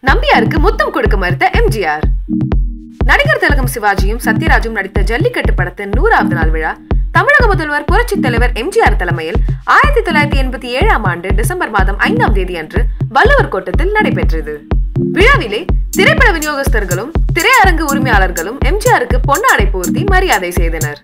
நம்பியாருக்கு முத்தம் கொடுக்க மறுத்த எம்ஜிஆர் நடிகர் திலகம் சிவாஜியும் சத்யராஜும் நடித்த ஜல்லிக்கட்டு படத்தின் நூறாவது நாள் விழா தமிழக முதல்வர் புரட்சித் தலைவர் எம்ஜிஆர் தலைமையில் ஆயிரத்தி தொள்ளாயிரத்தி எண்பத்தி ஏழாம் ஆண்டு டிசம்பர் மாதம் ஐந்தாம் தேதி அன்று வள்ளுவர் கோட்டத்தில் நடைபெற்றது விழாவிலே திரைப்பட விநியோகஸ்தர்களும் திரையரங்கு உரிமையாளர்களும் எம்ஜிஆருக்கு பொன்னாடை போர்த்தி மரியாதை செய்தனர்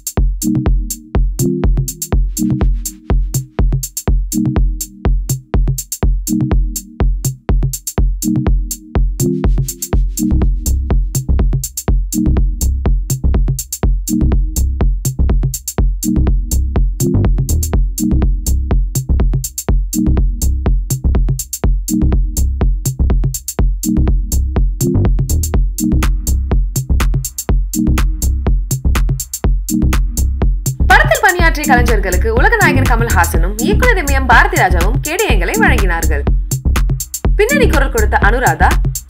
படத்தில் பணியாற்றிய கலைஞர்களுக்கு உலக நாயகன் கமல்ஹாசனும் இயக்குனர் எம் எம் பாரதி ராஜாவும் கேடயங்களை வழங்கினார்கள் பின்னணி குரல் கொடுத்த அனுராதா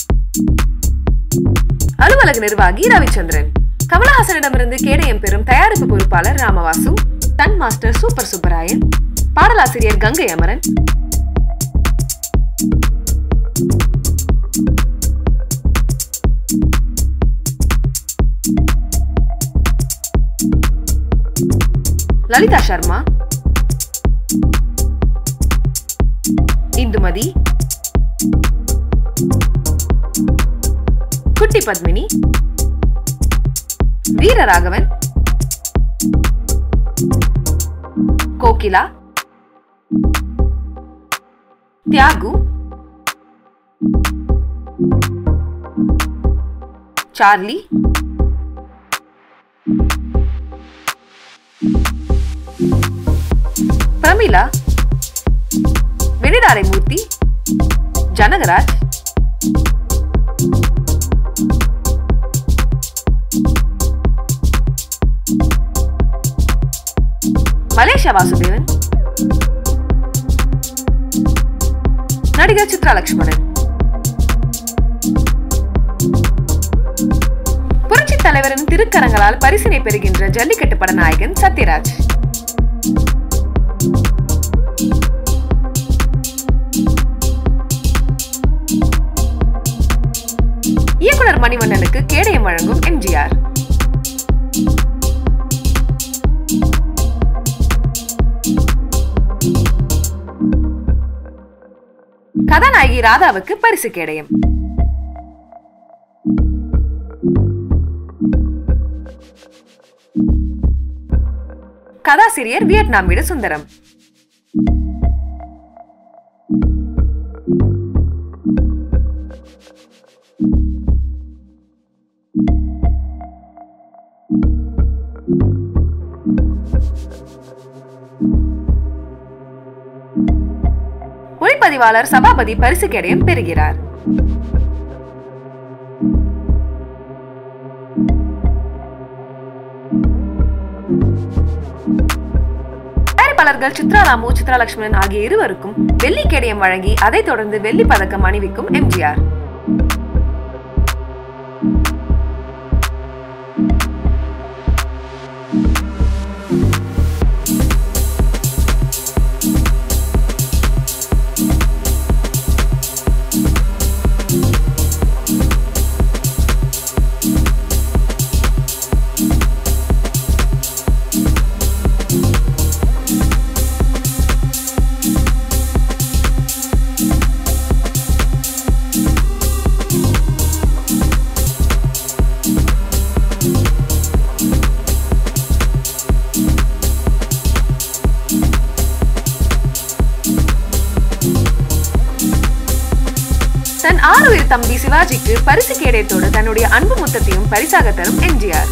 அலுவலக நிர்வாகி ரவிச்சந்திரன் கமலஹாசனிடமிருந்து கேடயம் பெறும் தயாரிப்பு பொறுப்பாளர் ராமவாசு தன் மாஸ்டர் சூப்பர் சுப்பராயன் பாடலாசிரியர் கங்கை அமரன் லலிதா சர்மா இந்துமதி குட்டி பத்மினி வீரராகவன் கோகிலா தியாகு சார்லி பிரமிளா வெணிடாரை மூர்த்தி ஜனகராஜ் மலேசியா வாசுதேவன் நடிகர் சித்ரா லட்சுமணன் புரட்சி தலைவரின் திருக்கரங்களால் பரிசினை பெறுகின்ற ஜல்லிக்கட்டு பட நாயகன் சத்யராஜ் இயக்குனர் மணிவண்ணனுக்கு கேடயம் வழங்கும் எம்ஜிஆர் கதாநாயகி ராதாவுக்கு பரிசு கேடயம் கதாசிரியர் வியட்நாம் வீடு சுந்தரம் ஒளிப்பதிவாளர் சபாபதி பரிசு கேடயம் பெறுகிறார் தயாரிப்பாளர்கள் சித்ரா ராமு சித்ரா லட்சுமணன் ஆகிய இருவருக்கும் வெள்ளி கேடயம் வழங்கி அதைத் தொடர்ந்து வெள்ளி பதக்கம் அணிவிக்கும் எம்ஜிஆர் தன் ஆறுயிர் தம்பி சிவாஜிக்கு பரிசு கேடயத்தோடு தன்னுடைய அன்பு முத்தத்தையும் பரிசாக தரும் எம்ஜிஆர்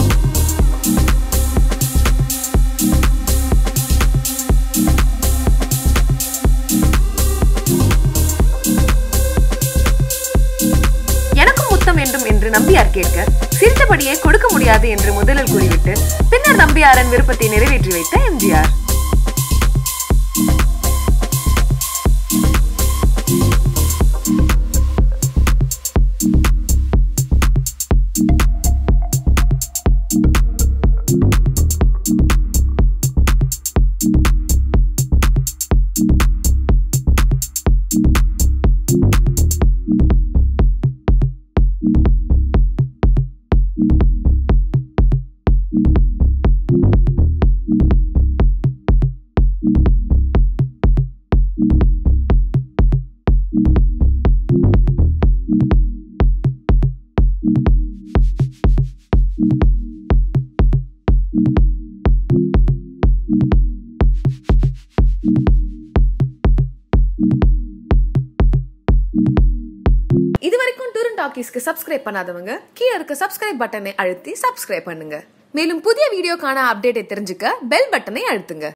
எனக்கும் முத்தம் வேண்டும் என்று நம்பியார் கேட்க சிரித்தபடியே கொடுக்க முடியாது என்று முதலில் கூறிவிட்டு பின்னர் நம்பியாரன் விருப்பத்தை நிறைவேற்றி வைத்த எம்ஜிஆர் டாக்கீஸ்க்கு சப்ஸ்கிரைப் பண்ணாதவங்க கீழே இருக்க சப்ஸ்கிரைப் பட்டனை அழுத்தி சப்ஸ்கிரைப் பண்ணுங்க மேலும் புதிய வீடியோக்கான அப்டேட்டை தெரிஞ்சுக்க பெல் பட்டனை அழுத்துங்க